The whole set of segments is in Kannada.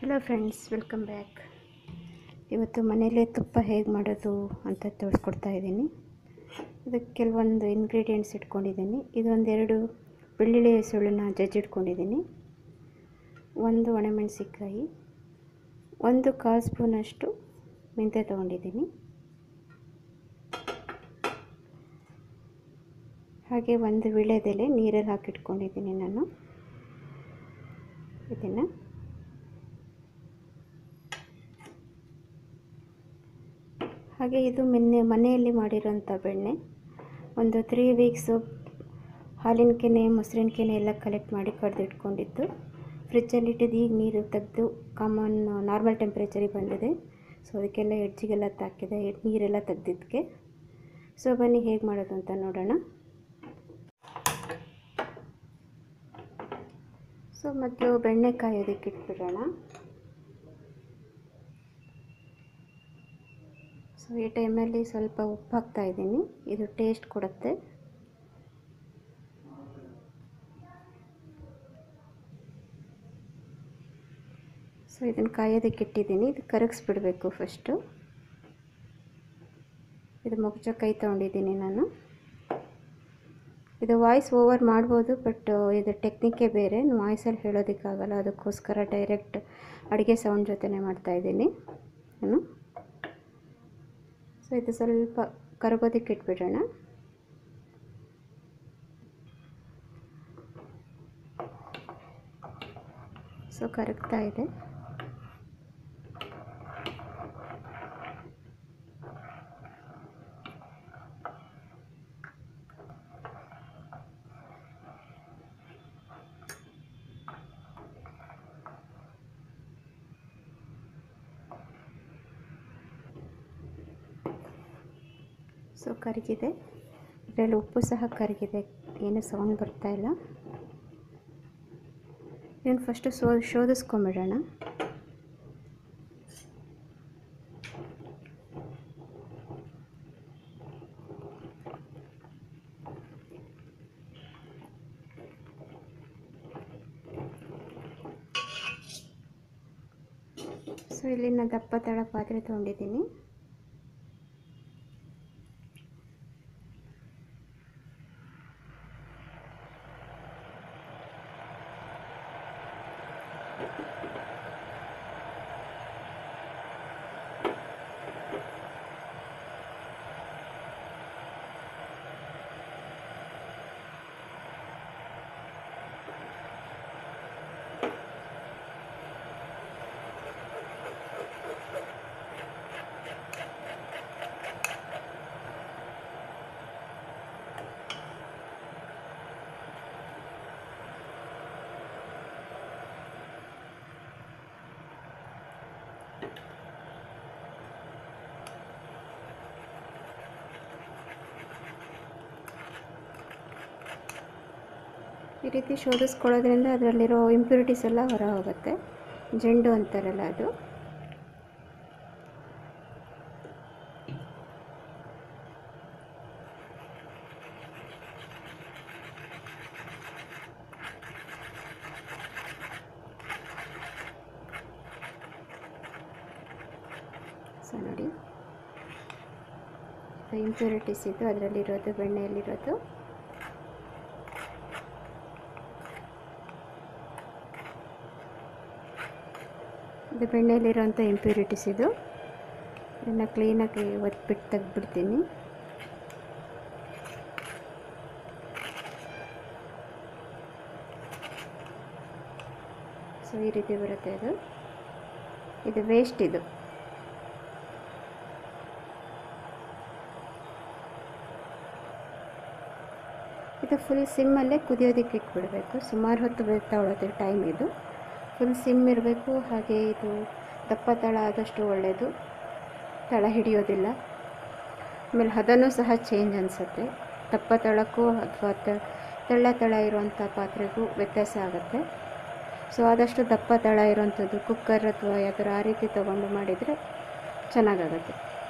ಹಲೋ ಫ್ರೆಂಡ್ಸ್ ವೆಲ್ಕಮ್ ಬ್ಯಾಕ್ ಇವತ್ತು ಮನೆಯಲ್ಲೇ ತುಪ್ಪ ಹೇಗೆ ಮಾಡೋದು ಅಂತ ತೋರಿಸ್ಕೊಡ್ತಾ ಇದ್ದೀನಿ ಅದಕ್ಕೆ ಕೆಲವೊಂದು ಇಂಗ್ರೀಡಿಯೆಂಟ್ಸ್ ಇಟ್ಕೊಂಡಿದ್ದೀನಿ ಇದೊಂದೆರಡು ಬೆಳ್ಳುಳ್ಳಿ ಸುಳ್ಳನ್ನ ಜಜ್ಜಿಟ್ಕೊಂಡಿದ್ದೀನಿ ಒಂದು ಒಣಮೆಣಸಿನ್ಕಾಯಿ ಒಂದು ಕಾಲು ಸ್ಪೂನಷ್ಟು ಮೆಂತ್ಯ ತೊಗೊಂಡಿದ್ದೀನಿ ಹಾಗೆ ಒಂದು ವಿಳೆದೆಲೆ ನೀರಲ್ಲಿ ಹಾಕಿಟ್ಕೊಂಡಿದ್ದೀನಿ ನಾನು ಇದನ್ನು ಹಾಗೆ ಇದು ಮೆನ್ನೆ ಮನೆಯಲ್ಲಿ ಮಾಡಿರೋಂಥ ಬೆಣ್ಣೆ ಒಂದು ತ್ರೀ ವೀಕ್ಸು ಹಾಲಿನ ಕೆನೆ ಮೊಸರಿನ ಕೆನೆ ಎಲ್ಲ ಕಲೆಕ್ಟ್ ಮಾಡಿ ಕಡ್ದಿಟ್ಕೊಂಡಿದ್ದು ಫ್ರಿಜ್ಜಲ್ಲಿ ಇಟ್ಟಿದ್ದು ಈಗ ನೀರು ತೆಗೆದು ಕಾಮನ್ ನಾರ್ಮಲ್ ಟೆಂಪ್ರೇಚರಿಗೆ ಬಂದಿದೆ ಸೊ ಅದಕ್ಕೆಲ್ಲ ಎಡ್ಜಿಗೆಲ್ಲ ತಾಕಿದೆ ನೀರೆಲ್ಲ ತೆಗ್ದಿದ್ದಕ್ಕೆ ಸೊ ಬನ್ನಿ ಹೇಗೆ ಮಾಡೋದು ಅಂತ ನೋಡೋಣ ಸೊ ಮೊದಲು ಬೆಣ್ಣೆ ಕಾಯೋದಕ್ಕೆ ಇಟ್ಬಿಡೋಣ ಸೊ ಈ ಟೈಮಲ್ಲಿ ಸ್ವಲ್ಪ ಉಪ್ಪು ಹಾಕ್ತಾ ಇದ್ದೀನಿ ಇದು ಟೇಸ್ಟ್ ಕೊಡುತ್ತೆ ಸೊ ಇದನ್ನು ಕಾಯೋದಕ್ಕೆ ಇಟ್ಟಿದ್ದೀನಿ ಇದು ಕರಗಿಸ್ಬಿಡ್ಬೇಕು ಫಸ್ಟು ಇದು ಮುಗ್ಜ ಕೈ ತೊಗೊಂಡಿದ್ದೀನಿ ನಾನು ಇದು ವಾಯ್ಸ್ ಓವರ್ ಮಾಡ್ಬೋದು ಬಟ್ ಇದು ಟೆಕ್ನಿಕ್ಕೇ ಬೇರೆ ವಾಯ್ಸಲ್ಲಿ ಹೇಳೋದಕ್ಕಾಗಲ್ಲ ಅದಕ್ಕೋಸ್ಕರ ಡೈರೆಕ್ಟ್ ಅಡುಗೆ ಸೌಂಡ್ ಜೊತೆನೇ ಮಾಡ್ತಾಯಿದ್ದೀನಿ ನಾನು ಸೊ ಇದು ಸ್ವಲ್ಪ ಕರಗೋದಕ್ಕೆ ಇಟ್ಬಿಡೋಣ ಸೊ ಕರಗ್ತಾ ಇದೆ ಸೊ ಕರಗಿದೆ ಇದರಲ್ಲಿ ಉಪ್ಪು ಸಹ ಕರಗಿದೆ ಏನು ಸೌಂಡ್ ಬರ್ತಾ ಇಲ್ಲ ಇದನ್ನು ಫಸ್ಟು ಸೋ ಶೋಧಿಸ್ಕೊಂಬಿಡೋಣ ಸೊ ಇಲ್ಲಿ ನಾನು ದಪ್ಪ ತಳ ಪಾತ್ರೆ ತೊಗೊಂಡಿದ್ದೀನಿ ಈ ರೀತಿ ಶೋಧಿಸ್ಕೊಳ್ಳೋದ್ರಿಂದ ಅದರಲ್ಲಿರೋ ಇಂಪ್ಯೂರಿಟೀಸ್ ಎಲ್ಲ ಹೊರ ಹೋಗುತ್ತೆ ಜೆಂಡು ಅಂತಾರಲ್ಲ ಅದು ಸೊ ನೋಡಿ ಇಂಪ್ಯೂರಿಟೀಸ್ ಇದ್ದು ಅದರಲ್ಲಿರೋದು ಬೆಣ್ಣೆಯಲ್ಲಿರೋದು ಇದು ಬೆಣ್ಣೆಯಲ್ಲಿರೋಂಥ ಇಂಪ್ಯೂರಿಟೀಸ್ ಇದು ಇದನ್ನು ಕ್ಲೀನಾಗಿ ಒತ್ಬಿಟ್ಟು ತೆಗ್ದುಬಿಡ್ತೀನಿ ಸೊ ಈ ರೀತಿ ಬರುತ್ತೆ ಇದು ಇದು ವೇಸ್ಟ್ ಇದು ಇದು ಫುಲ್ ಸಿಮ್ಮಲ್ಲೇ ಕುದಿಯೋದಕ್ಕೆ ಇಟ್ಬಿಡಬೇಕು ಸುಮಾರು ಹೊತ್ತು ಬೇಕಾಗೊಳ್ಳೋದು ಟೈಮ್ ಇದು ಫುಲ್ ಸಿಮ್ ಇರಬೇಕು ಹಾಗೆ ಇದು ದಪ್ಪ ತಳ ಆದಷ್ಟು ಒಳ್ಳೆಯದು ತಳ ಹಿಡಿಯೋದಿಲ್ಲ ಆಮೇಲೆ ಹದನೂ ಸಹ ಚೇಂಜ್ ಅನಿಸುತ್ತೆ ದಪ್ಪ ತಳಕ್ಕೂ ಅಥವಾ ತೆಳ್ಳ ತಳ ಇರುವಂಥ ಪಾತ್ರೆಗೂ ವ್ಯತ್ಯಾಸ ಆಗುತ್ತೆ ಸೊ ಆದಷ್ಟು ದಪ್ಪ ತಳ ಇರೋವಂಥದ್ದು ಕುಕ್ಕರ್ ಅಥವಾ ಯಾವ್ದಾರು ಆ ರೀತಿ ತೊಗೊಂಡು ಮಾಡಿದರೆ ಚೆನ್ನಾಗಾಗುತ್ತೆ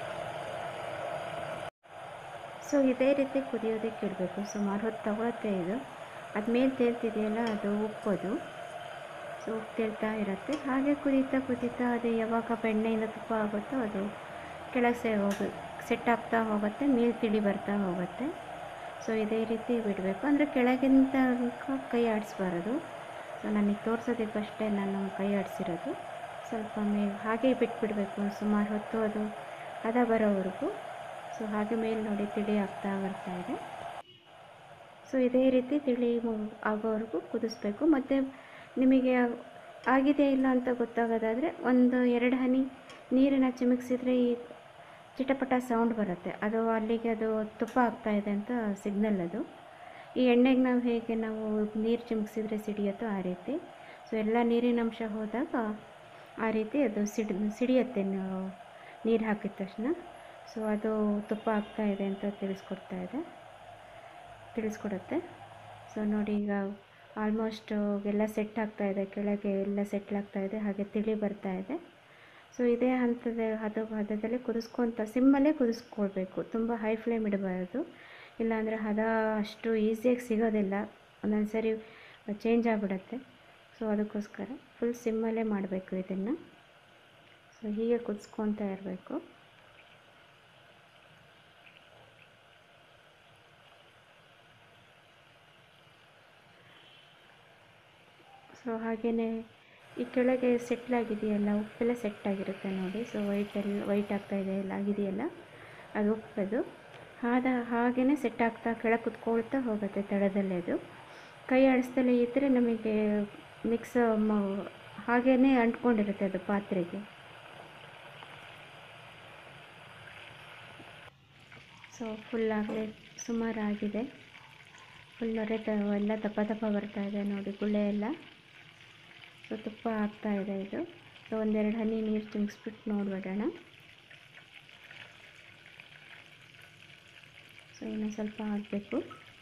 ಸೊ ಇದೇ ರೀತಿ ಕುದಿಯೋದಕ್ಕೆ ಇಡಬೇಕು ಸುಮಾರು ಹೊತ್ತು ತಗೊಳುತ್ತೆ ಇದು ಅದ್ಮೇಲೆ ತೇಲ್ತಿದೆಯಲ್ಲ ಅದು ಉಪ್ಪದು ಸೊ ಉಪ್ಪು ತೇಲ್ತಾ ಇರುತ್ತೆ ಹಾಗೆ ಕುದೀತಾ ಕುದೀತಾ ಅದು ಯಾವಾಗ ಬೆಣ್ಣೆಯಿಂದ ತುಪ್ಪ ಆಗುತ್ತೋ ಅದು ಕೆಳಗೆ ಸೇ ಹೋಗಿ ಸೆಟ್ ಆಗ್ತಾ ಹೋಗುತ್ತೆ ಮೇಲೆ ತಿಳಿ ಬರ್ತಾ ಹೋಗುತ್ತೆ ಸೊ ಇದೇ ರೀತಿ ಬಿಡಬೇಕು ಅಂದರೆ ಕೆಳಗಿಂದ ತನಕ ಕೈ ಆಡಿಸ್ಬಾರದು ಸೊ ನನಗೆ ತೋರಿಸೋದಕ್ಕಷ್ಟೇ ನಾನು ಕೈ ಆಡಿಸಿರೋದು ಸ್ವಲ್ಪ ಮೇಲೆ ಹಾಗೆ ಬಿಟ್ಬಿಡಬೇಕು ಸುಮಾರು ಹೊತ್ತು ಅದು ಹದ ಬರೋವರೆಗೂ ಸೊ ಹಾಗೆ ಮೇಲೆ ನೋಡಿ ತಿಳಿ ಆಗ್ತಾ ಬರ್ತಾ ಇದೆ ಸೊ ಇದೇ ರೀತಿ ತಿಳಿ ಮು- ಆಗೋವರೆಗೂ ಕುದಿಸ್ಬೇಕು ಮತ್ತು ನಿಮಗೆ ಆಗಿದೆ ಇಲ್ಲ ಅಂತ ಗೊತ್ತಾಗೋದಾದರೆ ಒಂದು ಎರಡು ಹನಿ ನೀರನ್ನು ಚಿಮುಕ್ಸಿದ್ರೆ ಈ ಚಿಟಪಟ ಸೌಂಡ್ ಬರುತ್ತೆ ಅದು ಅಲ್ಲಿಗೆ ಅದು ತುಪ್ಪ ಆಗ್ತಾ ಇದೆ ಅಂತ ಸಿಗ್ನಲ್ ಅದು ಈ ಎಣ್ಣೆಗೆ ನಾವು ಹೇಗೆ ನಾವು ನೀರು ಚಿಮುಕ್ಸಿದ್ರೆ ಸಿಡಿಯುತ್ತೋ ಆ ರೀತಿ ಸೊ ಎಲ್ಲ ನೀರಿನ ಅಂಶ ಹೋದಾಗ ಆ ರೀತಿ ಅದು ಸಿಡ್ ಸಿಡಿಯುತ್ತೆ ನಾವು ನೀರು ಹಾಕಿದ ತಕ್ಷಣ ಸೊ ಅದು ತುಪ್ಪ ಆಗ್ತಾ ಇದೆ ಅಂತ ತಿಳಿಸ್ಕೊಡ್ತಾ ಇದೆ ತಿಳಿಸ್ಕೊಡುತ್ತೆ ಸೊ ನೋಡಿ ಈಗ ಆಲ್ಮೋಸ್ಟ್ ಎಲ್ಲ ಸೆಟ್ ಆಗ್ತಾ ಇದೆ ಕೆಳಗೆ ಎಲ್ಲ ಸೆಟ್ಲ್ ಆಗ್ತಾ ಇದೆ ಹಾಗೆ ತಿಳಿ ಬರ್ತಾ ಇದೆ ಸೊ ಇದೇ ಹಂತದ ಹದ ಹದದಲ್ಲಿ ಕುದಿಸ್ಕೊತ ಸಿಮ್ಮಲ್ಲೇ ಕುದಿಸ್ಕೊಳ್ಬೇಕು ತುಂಬ ಹೈ ಫ್ಲೇಮ್ ಇಡಬಾರ್ದು ಇಲ್ಲಾಂದರೆ ಹದ ಅಷ್ಟು ಈಸಿಯಾಗಿ ಸಿಗೋದಿಲ್ಲ ಒಂದೊಂದು ಸರಿ ಚೇಂಜ್ ಆಗಿಬಿಡತ್ತೆ ಸೊ ಅದಕ್ಕೋಸ್ಕರ ಫುಲ್ ಸಿಮ್ಮಲ್ಲೇ ಮಾಡಬೇಕು ಇದನ್ನು ಸೊ ಹೀಗೆ ಕುದಿಸ್ಕೊತಾ ಇರಬೇಕು ಸೊ ಹಾಗೆಯೇ ಈ ಕೆಳಗೆ ಸೆಟ್ಲಾಗಿದೆಯಲ್ಲ ಉಪ್ಪೆಲ್ಲ ಸೆಟ್ ಆಗಿರುತ್ತೆ ನೋಡಿ ಸೊ ವೈಟೆಲ್ಲ ವೈಟ್ ಆಗ್ತಾ ಇದೆ ಎಲ್ಲ ಆಗಿದೆಯಲ್ಲ ಅದು ಉಪ್ಪದು ಆದ ಹಾಗೆಯೇ ಸೆಟ್ ಆಗ್ತಾ ಕೆಳಗೆ ಕುತ್ಕೊಳ್ತಾ ಹೋಗುತ್ತೆ ತಳದಲ್ಲೇ ಅದು ಕೈ ಆಡಿಸ್ದಲೇ ಇದ್ದರೆ ನಮಗೆ ಮಿಕ್ಸ್ ಹಾಗೇ ಅಂಟ್ಕೊಂಡಿರುತ್ತೆ ಅದು ಪಾತ್ರೆಗೆ ಸೊ ಫುಲ್ ಆಗಲೇ ಸುಮಾರು ಆಗಿದೆ ಫುಲ್ ನೊರೆ ತ ಎಲ್ಲ ದಪ್ಪ ದಪ್ಪ ಬರ್ತಾ ಇದೆ ನೋಡಿ ಗುಳ್ಳೆ ಎಲ್ಲ ಸೊ ತುಪ್ಪ ಆಗ್ತಾ ಇದೆ ಇದು ಸೊ ಒಂದೆರಡು ಹನಿ ನೀರು ಚಿಮ್ಸ್ಬಿಟ್ಟು ನೋಡ್ಬಿಡೋಣ ಸೊ ಇನ್ನು ಸ್ವಲ್ಪ ಆಗಬೇಕು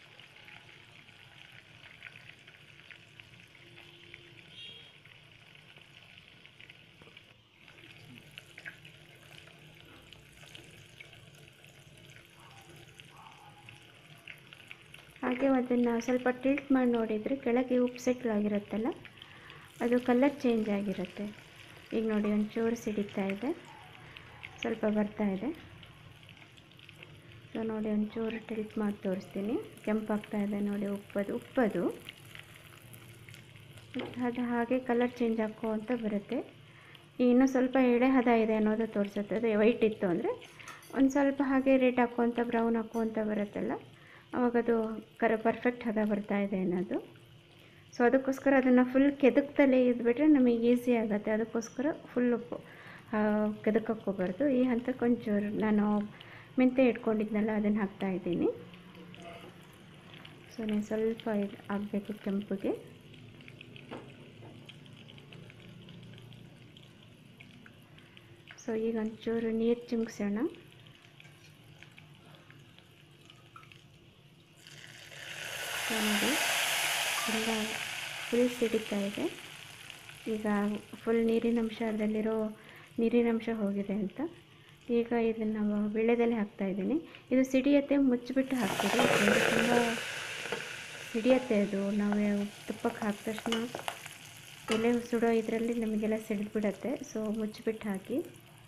ಹಾಗೆ ಅದನ್ನು ಸ್ವಲ್ಪ ಟಿಲ್ಟ್ ಮಾಡಿ ನೋಡಿದರೆ ಕೆಳಗೆ ಉಪ್ಪು ಸೆಟ್ಲ್ ಆಗಿರುತ್ತಲ್ಲ ಅದು ಕಲರ್ ಚೇಂಜ್ ಆಗಿರುತ್ತೆ ಈಗ ನೋಡಿ ಒಂಚೂರು ಸಿಡಿತಾ ಇದೆ ಸ್ವಲ್ಪ ಬರ್ತಾ ಇದೆ ಸೊ ನೋಡಿ ಒಂಚೂರು ಟಿಲ್ಟ್ ಮಾಡಿ ತೋರಿಸ್ತೀನಿ ಕೆಂಪಾಗ್ತಾ ಇದೆ ನೋಡಿ ಉಪ್ಪದು ಉಪ್ಪದು ಅದು ಹಾಗೆ ಕಲರ್ ಚೇಂಜ್ ಹಾಕೋ ಅಂತ ಬರುತ್ತೆ ಇನ್ನೂ ಸ್ವಲ್ಪ ಎಳೆ ಹದ ಇದೆ ಅನ್ನೋದು ತೋರಿಸುತ್ತೆ ಅದು ವೈಟ್ ಇತ್ತು ಅಂದರೆ ಒಂದು ಸ್ವಲ್ಪ ಹಾಗೆ ರೆಡ್ ಹಾಕುವಂಥ ಬ್ರೌನ್ ಹಾಕುವಂಥ ಬರುತ್ತಲ್ಲ ಅವಾಗ ಅದು ಕರ ಪರ್ಫೆಕ್ಟ್ ಹದ ಬರ್ತಾ ಇದೆ ಅನ್ನೋದು ಸೊ ಅದಕ್ಕೋಸ್ಕರ ಅದನ್ನು ಫುಲ್ ಕೆದಕ್ತಲೇ ಇದ್ಬಿಟ್ರೆ ನಮಗೆ ಈಸಿ ಆಗುತ್ತೆ ಅದಕ್ಕೋಸ್ಕರ ಫುಲ್ ಉಪ್ಪು ಕೆದಕೋಬಾರ್ದು ಈ ಹಂತಕ್ಕೆ ಒಂಚೂರು ನಾನು ಮೆಂತೆ ಇಟ್ಕೊಂಡಿದ್ನಲ್ಲ ಅದನ್ನು ಹಾಕ್ತಾ ಇದ್ದೀನಿ ಸೊ ನೀವು ಸ್ವಲ್ಪ ಇದು ಆಗಬೇಕು ಕೆಂಪಿಗೆ ಸೊ ಈಗ ಒಂಚೂರು ನೀರು ಚಿಮ್ಕ್ಸೋಣ ಸೊ ನೋಡಿ ಎಲ್ಲ ಫುಲ್ ಸಿಡಿತಾ ಇದೆ ಈಗ ಫುಲ್ ನೀರಿನ ಅಂಶ ಅದರಲ್ಲಿರೋ ನೀರಿನ ಅಂಶ ಹೋಗಿದೆ ಅಂತ ಈಗ ಇದನ್ನು ವೀಳ್ಯದೆಲೆ ಹಾಕ್ತಾ ಇದ್ದೀನಿ ಇದು ಸಿಡಿಯತ್ತೆ ಮುಚ್ಚಿಬಿಟ್ಟು ಹಾಕ್ತೀರಿ ಯಾಕಂದರೆ ತುಂಬ ಸಿಡಿಯತ್ತೆ ಅದು ನಾವು ತುಪ್ಪಕ್ಕೆ ಹಾಕಿದ ತಕ್ಷಣ ಎಲೆ ಸುಡೋ ಇದರಲ್ಲಿ ನಮಗೆಲ್ಲ ಸಿಡಿದ್ಬಿಡತ್ತೆ ಸೊ ಮುಚ್ಚಿಬಿಟ್ಟು ಹಾಕಿ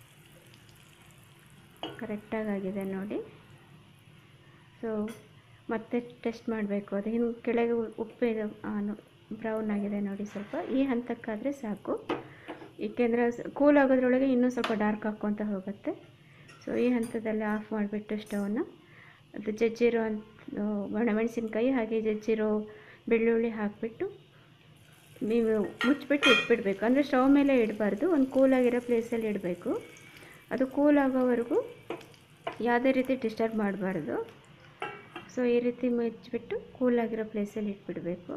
ಕರೆಕ್ಟಾಗಿ ಆಗಿದೆ ನೋಡಿ ಸೊ ಮತ್ತೆ ಟೆಸ್ಟ್ ಮಾಡಬೇಕು ಅದು ಹಿಂಗೆ ಕೆಳಗೆ ಉಪ್ಪು ಬ್ರೌನ್ ಆಗಿದೆ ನೋಡಿ ಸ್ವಲ್ಪ ಈ ಹಂತಕ್ಕಾದರೆ ಸಾಕು ಏಕೆಂದರೆ ಕೂಲ್ ಆಗೋದ್ರೊಳಗೆ ಇನ್ನೂ ಸ್ವಲ್ಪ ಡಾರ್ಕ್ ಹಾಕ್ಕೊತ ಹೋಗುತ್ತೆ ಸೊ ಈ ಹಂತದಲ್ಲಿ ಆಫ್ ಮಾಡಿಬಿಟ್ಟು ಸ್ಟವನ್ನು ಅದು ಜಜ್ಜಿರೋ ಒಣಮೆಣಸಿನ್ಕಾಯಿ ಹಾಗೆ ಜಜ್ಜಿರೋ ಬೆಳ್ಳುಳ್ಳಿ ಹಾಕಿಬಿಟ್ಟು ನೀವು ಮುಚ್ಚಿಬಿಟ್ಟು ಇಟ್ಬಿಡಬೇಕು ಅಂದರೆ ಸ್ಟವ್ ಮೇಲೆ ಇಡಬಾರ್ದು ಒಂದು ಕೂಲಾಗಿರೋ ಪ್ಲೇಸಲ್ಲಿ ಇಡಬೇಕು ಅದು ಕೂಲ್ ಆಗೋವರೆಗೂ ಯಾವುದೇ ರೀತಿ ಡಿಸ್ಟರ್ಬ್ ಮಾಡಬಾರ್ದು ಸೊ ಈ ರೀತಿ ಮುಚ್ಚಿಬಿಟ್ಟು ಕೂಲಾಗಿರೋ ಪ್ಲೇಸಲ್ಲಿ ಇಟ್ಬಿಡಬೇಕು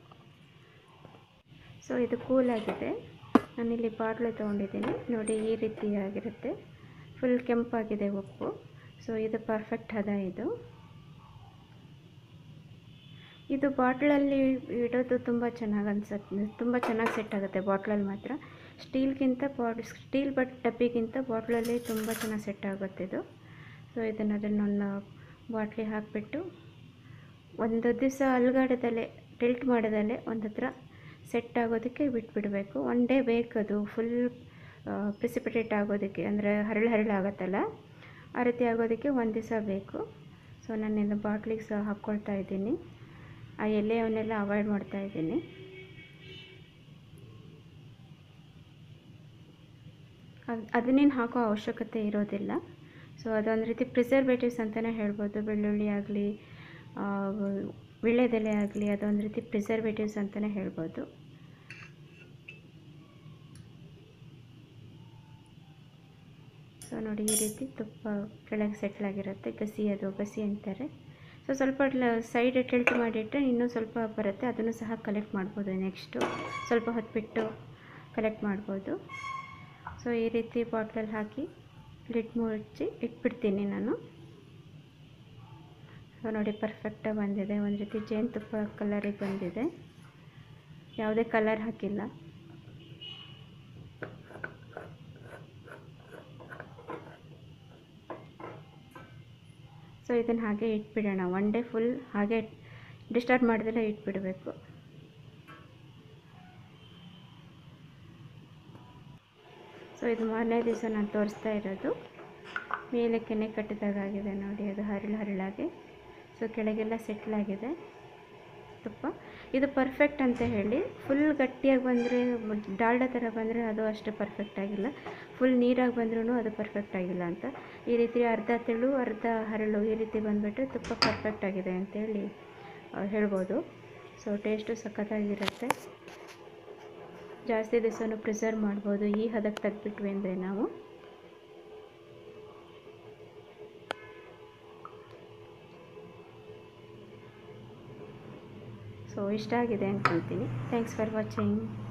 ಸೊ ಇದು ಕೂಲಾಗಿದೆ ನಾನಿಲ್ಲಿ ಬಾಟ್ಲು ತೊಗೊಂಡಿದ್ದೀನಿ ನೋಡಿ ಈ ರೀತಿ ಆಗಿರುತ್ತೆ ಫುಲ್ ಕೆಂಪಾಗಿದೆ ಉಪ್ಪು ಸೊ ಇದು ಪರ್ಫೆಕ್ಟ್ ಹದ ಇದು ಇದು ಬಾಟ್ಲಲ್ಲಿ ಇಡೋದು ತುಂಬ ಚೆನ್ನಾಗಿ ಅನ್ಸುತ್ತೆ ತುಂಬ ಚೆನ್ನಾಗಿ ಸೆಟ್ ಆಗುತ್ತೆ ಬಾಟ್ಲಲ್ಲಿ ಮಾತ್ರ ಸ್ಟೀಲ್ಗಿಂತ ಬಾಟ್ ಸ್ಟೀಲ್ ಬಟ್ ಡಬ್ಬಿಗಿಂತ ಬಾಟ್ಲಲ್ಲಿ ತುಂಬ ಚೆನ್ನಾಗಿ ಸೆಟ್ ಆಗುತ್ತೆ ಇದು ಸೊ ಇದನ್ನು ಅದನ್ನೊಂದು ಬಾಟ್ಲಿ ಹಾಕಿಬಿಟ್ಟು ಒಂದು ದಿವಸ ಅಲ್ಗಾಡದಲ್ಲೇ ಟಿಲ್ಟ್ ಮಾಡೋದಲ್ಲೇ ಒಂದು ಹತ್ರ ಸೆಟ್ ಆಗೋದಕ್ಕೆ ಬಿಟ್ಬಿಡಬೇಕು ಒನ್ ಡೇ ಬೇಕದು ಫುಲ್ ಪ್ರಿಸಿಪಿಟೇಟ್ ಆಗೋದಕ್ಕೆ ಅಂದರೆ ಹರಳು ಹರಳು ಆಗುತ್ತಲ್ಲ ಆ ರೀತಿ ಆಗೋದಕ್ಕೆ ಒಂದು ದಿವಸ ಬೇಕು ಸೊ ನಾನಿನ್ನು ಬಾಟ್ಲಿಗೆ ಸಹ ಹಾಕ್ಕೊಳ್ತಾ ಇದ್ದೀನಿ ಆ ಎಲೆಯವನ್ನೆಲ್ಲ ಅವಾಯ್ಡ್ ಮಾಡ್ತಾ ಇದ್ದೀನಿ ಅದ್- ಅದನ್ನೇನು ಹಾಕೋ ಅವಶ್ಯಕತೆ ಇರೋದಿಲ್ಲ ಸೊ ಅದೊಂದು ರೀತಿ ಪ್ರಿಸರ್ವೇಟಿವ್ಸ್ ಅಂತಲೇ ಹೇಳ್ಬೋದು ಬೆಳ್ಳುಳ್ಳಿ ಆಗಲಿ ವೀಳ್ಯದೆಲೆ ಆಗಲಿ ಅದೊಂದು ರೀತಿ ಪ್ರಿಸರ್ವೇಟಿವ್ಸ್ ಅಂತಲೇ ಹೇಳ್ಬೋದು ಸೊ ನೋಡಿ ಈ ರೀತಿ ತುಪ್ಪ ಕೆಳಗೆ ಸೆಟ್ಲಾಗಿರುತ್ತೆ ಗಸಿ ಅದು ಗಸಿ ಅಂತಾರೆ ಸೊ ಸ್ವಲ್ಪ ಸೈಡ್ ಟಿಲ್ಟ್ ಮಾಡಿಟ್ಟರೆ ಇನ್ನೂ ಸ್ವಲ್ಪ ಬರುತ್ತೆ ಅದನ್ನು ಸಹ ಕಲೆಕ್ಟ್ ಮಾಡ್ಬೋದು ನೆಕ್ಸ್ಟು ಸ್ವಲ್ಪ ಹೊತ್ತು ಬಿಟ್ಟು ಕಲೆಕ್ಟ್ ಮಾಡ್ಬೋದು ಸೊ ಈ ರೀತಿ ಬಾಟ್ಲಲ್ಲಿ ಹಾಕಿ ಲಿಡ್ ಮುಚ್ಚಿ ಇಟ್ಬಿಡ್ತೀನಿ ನಾನು ಸೊ ನೋಡಿ ಪರ್ಫೆಕ್ಟಾಗಿ ಬಂದಿದೆ ಒಂದು ರೀತಿ ಜೇನುತುಪ್ಪ ಕಲರಿಗೆ ಬಂದಿದೆ ಯಾವುದೇ ಕಲರ್ ಹಾಕಿಲ್ಲ ಸೊ ಇದನ್ನು ಹಾಗೆ ಇಟ್ಬಿಡೋಣ ಒನ್ ಡೇ ಫುಲ್ ಹಾಗೆ ಡಿಸ್ಟರ್ಬ್ ಮಾಡಿದ್ರೆ ಇಟ್ಬಿಡಬೇಕು ಸೊ ಇದು ಮಾರನೇ ದಿವಸ ನಾನು ತೋರಿಸ್ತಾ ಇರೋದು ಮೇಲೆ ಕೆನೆ ಕಟ್ಟಿದಾಗಿದೆ ನೋಡಿ ಅದು ಹರಳು ಹರಳಾಗಿ ಸೊ ಕೆಳಗೆಲ್ಲ ಸೆಟ್ಲಾಗಿದೆ ತುಪ್ಪ ಇದು ಪರ್ಫೆಕ್ಟ್ ಅಂತ ಹೇಳಿ ಫುಲ್ ಗಟ್ಟಿಯಾಗಿ ಬಂದರೆ ಡಾಲ್ಡ ಥರ ಬಂದರೆ ಅದು ಅಷ್ಟು ಪರ್ಫೆಕ್ಟ್ ಆಗಿಲ್ಲ ಫುಲ್ ನೀರಾಗಿ ಬಂದ್ರೂ ಅದು ಪರ್ಫೆಕ್ಟ್ ಆಗಿಲ್ಲ ಅಂತ ಈ ರೀತಿ ಅರ್ಧ ತೆಳು ಅರ್ಧ ಹರಳು ಈ ರೀತಿ ಬಂದುಬಿಟ್ರೆ ತುಪ್ಪ ಪರ್ಫೆಕ್ಟ್ ಆಗಿದೆ ಅಂತೇಳಿ ಆ, ಹೇಳ್ಬೋದು ಸೊ ಟೇಸ್ಟು ಸಖತ್ತಾಗಿರುತ್ತೆ ಜಾಸ್ತಿ ದಿವಸನೂ ಪ್ರಿಸರ್ವ್ ಮಾಡ್ಬೋದು ಈ ಹದಕ್ಕೆ ತೆಗ್ದುಬಿಟ್ವಿ ಅಂದರೆ ನಾವು ಸೊ ಇಷ್ಟ ಆಗಿದೆ ಅಂದ್ಕೊಳ್ತೀನಿ ಥ್ಯಾಂಕ್ಸ್ ಫಾರ್ ವಾಚಿಂಗ್